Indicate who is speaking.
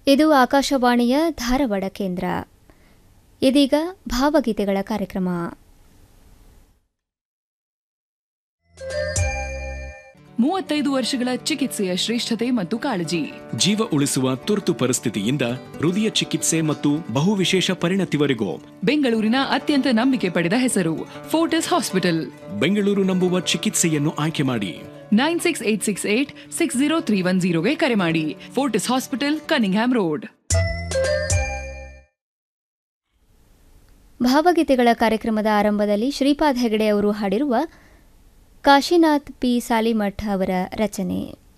Speaker 1: ಇದು ಆಕಾಶವಾಣಿಯ ಧಾರವಾಡ ಕೇಂದ್ರ ಇದೀಗ ಭಾವಗೀತೆಗಳ ಕಾರ್ಯಕ್ರಮ
Speaker 2: ಮೂವತ್ತೈದು ವರ್ಷಗಳ ಚಿಕಿತ್ಸೆಯ ಶ್ರೇಷ್ಠತೆ ಮತ್ತು ಕಾಳಜಿ
Speaker 3: ಜೀವ ಉಳಿಸುವ ತುರ್ತು ಪರಿಸ್ಥಿತಿಯಿಂದ ಹೃದಯ ಚಿಕಿತ್ಸೆ ಮತ್ತು ಬಹುವಿಶೇಷ ಪರಿಣತಿವರೆಗೂ
Speaker 2: ಬೆಂಗಳೂರಿನ ಅತ್ಯಂತ ನಂಬಿಕೆ ಪಡೆದ ಹೆಸರು ಫೋರ್ಟಿಸ್ ಹಾಸ್ಪಿಟಲ್
Speaker 3: ಬೆಂಗಳೂರು ನಂಬುವ ಚಿಕಿತ್ಸೆಯನ್ನು ಆಯ್ಕೆ ಮಾಡಿ
Speaker 2: nine six eight six eight six zero three one ಜೀರೋಗೆ ಕರೆ ಮಾಡಿ ಫೋರ್ಟಿಸ್ ಹಾಸ್ಪಿಟಲ್ ಕನಿಂಗ್ಹ್ಯಾಮ್ ರೋಡ್
Speaker 1: ಭಾವಗೀತೆಗಳ ಕಾರ್ಯಕ್ರಮದ ಆರಂಭದಲ್ಲಿ ಶ್ರೀಪಾದ್ ಹೆಗಡೆ ಅವರು ಹಾಡಿರುವ ಕಾಶಿನಾಥ್ ಪಿ ಸಾಲಿಮಠ್ ಅವರ ರಚನೆ